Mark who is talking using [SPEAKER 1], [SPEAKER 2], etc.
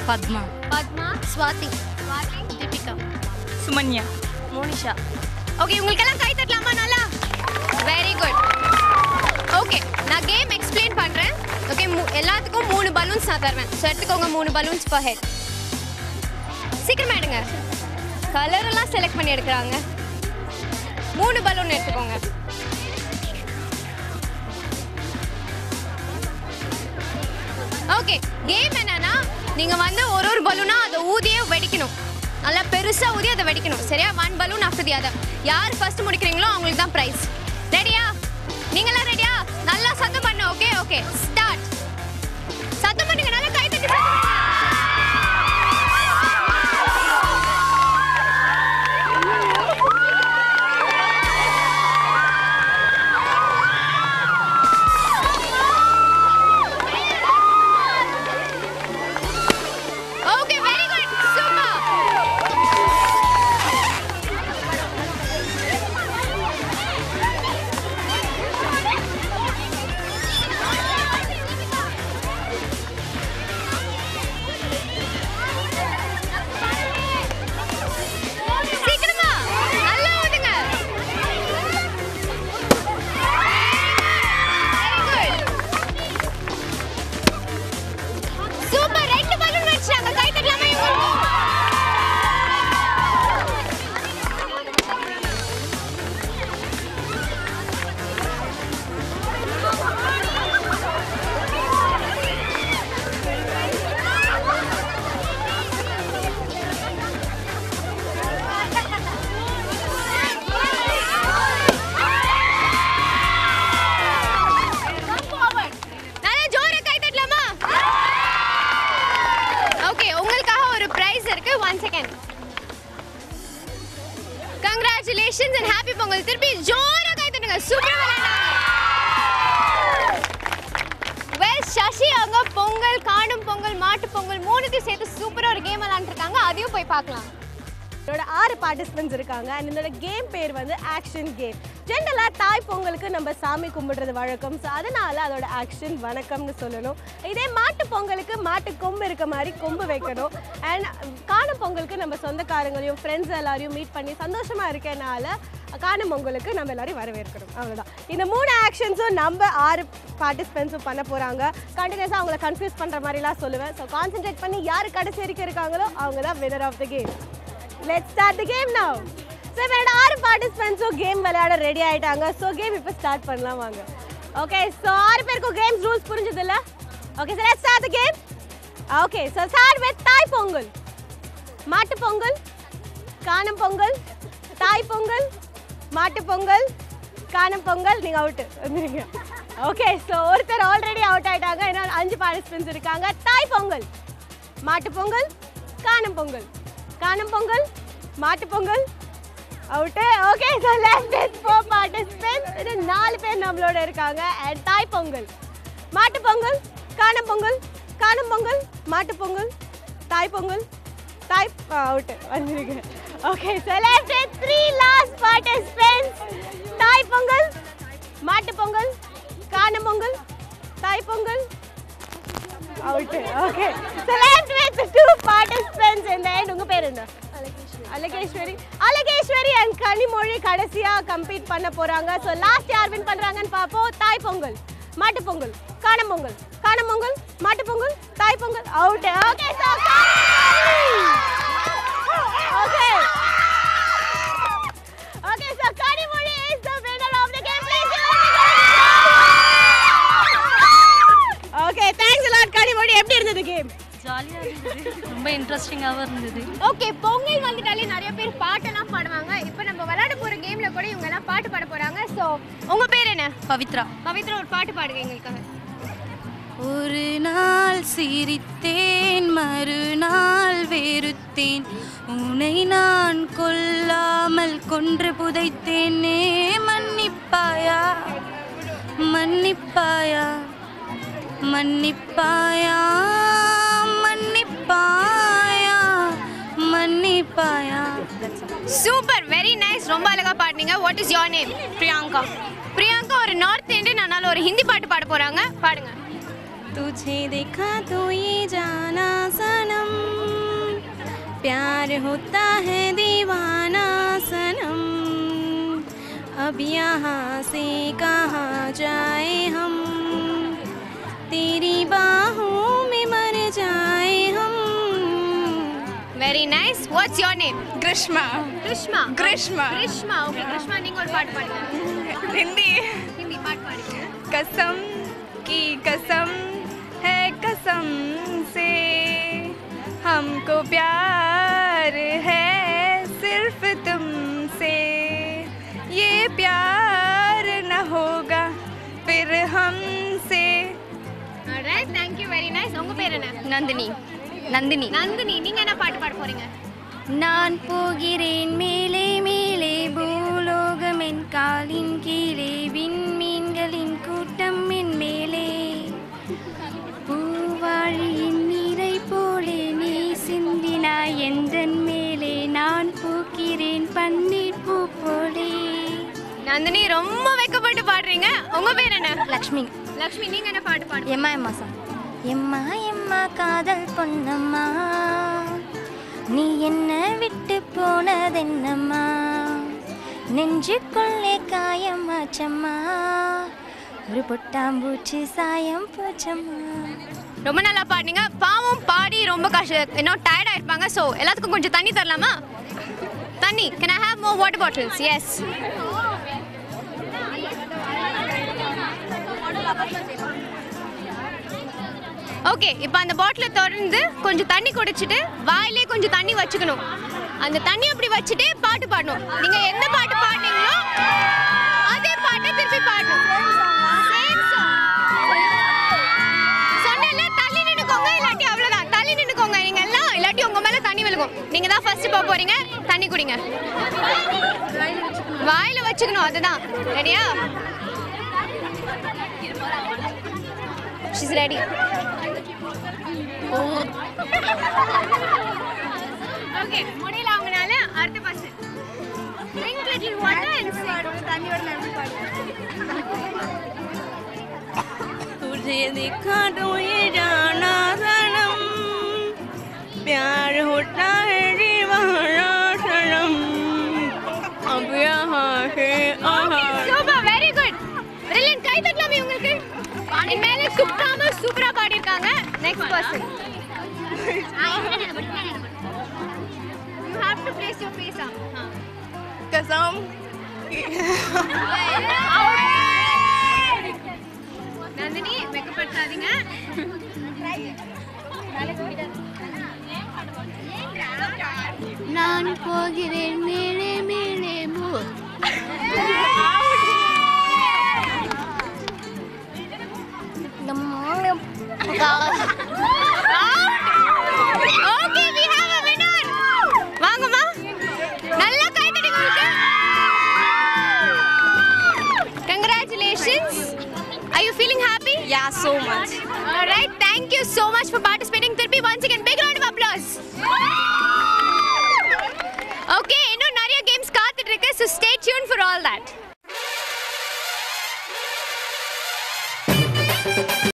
[SPEAKER 1] Padma
[SPEAKER 2] Padma
[SPEAKER 1] Swathi
[SPEAKER 2] Swathi
[SPEAKER 1] Deepika
[SPEAKER 3] Sumanya
[SPEAKER 2] Monisha okay உங்களுக்கெல்லாம் கை தட்டலாமா நல்லா வெரி குட் ஓகே நான் கேம் எக்ஸ்பிளைன் பண்ணுறேன் ஓகே எல்லாத்துக்கும் மூணு பலூன்ஸ் நான் தருவேன் ஸோ எடுத்துக்கோங்க மூணு பலூன்ஸ் per ஹெட் சீக்கிரமா எடுங்க கலர் எல்லாம் செலக்ட் பண்ணி எடுக்கிறாங்க மூணு பலூன் எடுத்துக்கோங்க ஓகே கேம் என்னன்னா நீங்க வந்து ஒரு ஒரு பலூனா அதை ஊதியே வெடிக்கணும் நல்லா பெருசா ஊதி அதை வெடிக்கணும் சரியா one balloon after the other யார் ஃபர்ஸ்ட் முடிக்கிறீங்களோ அவங்களுக்கு தான் பிரைஸ் ரெடியா நீங்களாம் ரெடியா நல்லா சத்தம் பண்ணு ஓகே ஓகே ஸ்டார்ட் சத்தம் பண்ணுங்க நல்லா கை தட்டி சத்தம் பண்ணுங்க. Okay, very good. Super. சீக்கிரமா நல்லா ஓடுங்க வெரி குட் சூப்பர் ரெண்டு பலூன் வச்சாங்க கை தட்டலாமா இவங்க நல்லா ஜோரா கை தட்டலாமா ஓகே உங்களுக்காக ஒரு பிரைஸ் இருக்கு one second congratulations and happy Pongal திருப்பி ஜோரா கை தட்டுங்க சூப்பரா விளையாடுங்க வெல் சசி அவங்க பொங்கல் காணும் பொங்கல் மாட்டு பொங்கல் மூணுத்தையும் சேர்த்து சூப்பரா ஒரு கேம் விளையாண்டுருக்காங்க அதையும் போய் பார்க்கலாம்
[SPEAKER 4] இதோட ஆறு பார்ட்டிசிபென்ட்ஸ் இருக்காங்க அண்ட் இதோட கேம் பேர் வந்து ஆக்ஷன் கேம் ஜென்ரலாக தாய் பொங்கலுக்கு நம்ம சாமி கும்பிடுறது வழக்கம் ஸோ அதனால அதோட ஆக்ஷன் வணக்கம்னு சொல்லணும் இதே மாட்டு பொங்கலுக்கு மாட்டு கொம்பு இருக்க மாதிரி கொம்பு வைக்கணும் அண்ட் காணும் பொங்கலுக்கு நம்ம சொந்தக்காரங்களையும் ஃப்ரெண்ட்ஸ் எல்லாரையும் மீட் பண்ணி சந்தோஷமாக இருக்கனால காணும் பொங்கலுக்கு நம்ம எல்லாரையும் வரவேற்கணும் அவ்வளோதான் இந்த மூணு ஆக்ஷன்ஸும் நம்ம ஆறு பார்ட்டிசிபென்ட்ஸும் பண்ண போகிறாங்க கண்டினியூஸாக அவங்கள கன்ஃபியூஸ் பண்ணுற மாதிரிலாம் சொல்லுவேன் ஸோ கான்சென்ட்ரேட் பண்ணி யார் கடைசி வரைக்கும் இருக்காங்களோ அவங்க தான் winner of the game let's start the game now so என்னோட ஆறு பார்ட்டிசிபென்ட்ஸும் கேம் விளையாட ரெடி ஆயிட்டாங்க ஸோ கேம் இப்போ ஸ்டார்ட் பண்ணலாம் வாங்க ஓகே ஸோ ஆறு பேருக்கும் கேம்ஸ் ரூல்ஸ் புரிஞ்சது இல்ல okay sir let's start the game okay so start with Thai Pongal Mattu Pongal Kaanum Pongal Thai Pongal Mattu Pongal Kaanum Pongal நீங்கள் அவுட்டு வந்துருங்க ஓகே ஸோ ஒருத்தர் ஆல்ரெடி அவுட் ஆயிட்டாங்க ஏன்னா அஞ்சு பார்ட்டிசிபென்ட்ஸ் இருக்காங்க தாய் Pongal Mattu Pongal Kaanum Pongal Kaanum Pongal Mattu Pongal out okay so left is four participants இது நாலு பேர் நம்மளோட இருக்காங்க அண்ட் தாய் பொங்கல் மாட்டு பொங்கல் காணும் பொங்கல் காணும் பொங்கல் மாட்டு பொங்கல் தாய் பொங்கல் தாய் அவுட்டு வந்துருங்க okay so left is three last participants Thai Pongal Mattu Pongal Kaanum Pongal Thai Pongal out okay so left with two participants இந்த end உங்க பேர் என்ன அலகேஸ்வரி அலகேஸ்வரி அண்ட் கனிமொழி கடைசியா கம்பீட் பண்ண போறாங்க ஸோ லாஸ்ட் யார் வின் பண்றாங்கன்னு பார்ப்போம் தாய் Pongal Mattu Pongal Kaanum Pongal Kaanum Pongal Mattu Pongal Thai Pongal out okay so okay okay so Kanimozhi is the winner of the game okay thanks lot Kanimozhi எப்படி இருந்தது கேம்
[SPEAKER 1] ஜாலியாக இருந்தது ரொம்ப இன்ட்ரெஸ்டிங்காகவும் இருந்தது
[SPEAKER 2] ஓகே பொங்கல் வந்துட்டாலே நிறைய பேர் பாட்டெல்லாம் பாடுவாங்க இப்போ நம்ம விளையாட போற கேம்ல கூட இவங்க எல்லாம் பாட்டு பாட போறாங்க ஸோ உங்க பேர் என்ன
[SPEAKER 1] பவித்ரா
[SPEAKER 2] பவித்ரா ஒரு பாட்டு பாடுங்க எங்களுக்காக
[SPEAKER 1] ஒரு நாள் சிரித்தேன் மறுநாள் வெறுத்தேன் உன்னை நான் கொல்லாமல் கொன்று புதைத்தேனே மன்னிப்பாயா மன்னிப்பாயா மன்னிப்பாயா மன்னிப்பாயா மன்னிப்பாயா
[SPEAKER 2] சூப்பர் வெரி நைஸ் ரொம்ப அழகா பாடுனீங்க what is your name Priyanka Priyanka ஒரு நார்த் இந்தியன் அதனால ஒரு ஹிந்தி பாட்டு பாட போறாங்க பாடுங்க
[SPEAKER 1] तुझे देखा तो ये जाना सनम प्यार होता है दीवाना सनम अब यहाँ से कहाँ जाए हम तेरी बाहों में मर जाए हम
[SPEAKER 2] very nice what's your name
[SPEAKER 3] Krishma
[SPEAKER 2] Krishma
[SPEAKER 3] Krishma
[SPEAKER 2] Krishma okay Krishma நீங்க ஒரு பாட்டு பாடுங்க
[SPEAKER 3] हिंदी
[SPEAKER 2] ஹிந்தி பாட்டு பாடுங்க
[SPEAKER 3] कसम की कसम है कसम से हमको प्यार है सिर्फ तुमसे ये प्यार न होगा फिर हमसे
[SPEAKER 2] alright thank you very nice உங்க பேர் என்ன
[SPEAKER 1] நந்தினி நந்தினி
[SPEAKER 2] நந்தினி நீங்க என்ன பாட்டு பாட போறீங்க
[SPEAKER 1] நான் போகிறேன் மேலே மேலே பூலோகம் என் காலின் கீழே விண்மீன்களின் கூட்டம் என் மேலே பூவாழியின் நீரை போலே நீ சிந்தினாய் எந்தன் மேலே நான் பூக்கிறேன் பன்னீர் பூ போலே
[SPEAKER 2] நந்தினி ரொம்ப வெக்கப்பட்டு பாடுறீங்க உங்க பேர் என்ன
[SPEAKER 1] லக்ஷ்மி
[SPEAKER 2] லக்ஷ்மி நீங்க என்ன பாட்டு பாடுங்க
[SPEAKER 1] எம்மா எம்மா சாங் எம்மா எம்மா காதல் பொன்னம்மா நீ என்ன விட்டு போனதென்னம்மா நெஞ்சுக்குள்ளே காயம் ஆச்சம்மா ஒரு பொட்டாம்பூச்சி சாயம் போச்சம்மா
[SPEAKER 2] ரொம்ப நல்லா பாடுனீங்க பாவம் பாடி ரொம்ப கஷ்ட இன்னும் டயர்ட் ஆயிருப்பாங்க ஸோ எல்லாத்துக்கும் கொஞ்சம் தண்ணி தரலாமா தண்ணி can I have more water bottles yes okay இப்போ அந்த பாட்டிலை திறந்து கொஞ்சம் தண்ணி குடிச்சிட்டு வாயிலே கொஞ்சம் தண்ணி வச்சுக்கணும் அந்த தண்ணி அப்படி வச்சுட்டே பாட்டு பாடணும் நீங்க எந்த பாட்டு பாடுனீங்களோ அதே பாட்டை திருப்பி பாடணும் Same song. சொன்னேன்ல தள்ளி நின்னுக்கோங்க இல்லாட்டி அவ்வளவுதான் தள்ளி நின்னுக்கோங்க நீங்க எல்லாம் இல்லாட்டி உங்க மேல தண்ணி விழுகும் நீங்க தான் ஃபர்ஸ்ட் போக போறீங்க தண்ணி குடிங்க வாயில வச்சுக்கணும் அதுதான் ரெடியா ஷீஸ் ரெடி ஓகே முடியல அவங்கனால அடுத்த bus drink little water and
[SPEAKER 1] तुझे दिखा दो ये जाना सनम प्यार होता है दीवाना सनम अब यहाँ से आहा
[SPEAKER 2] சூப்பர் வெரி குட் பிரில்லியன்ட் கை தட்டலாமே உங்களுக்கு என் மேல சுத்தாம சூப்பரா பாடி இருக்காங்க next person you have to place your face on
[SPEAKER 3] कसम
[SPEAKER 2] நந்தினி வெக்கப்படுத்தாதீங்க
[SPEAKER 1] நான் போகிறேன் மேலே மேலே போ
[SPEAKER 2] okay we have a winner வாங்கம்மா நல்லா கை தட்டுங்க உங்களுக்கு congratulations are you feeling happy
[SPEAKER 3] Yeah, so much.
[SPEAKER 2] all right thank you so much for participating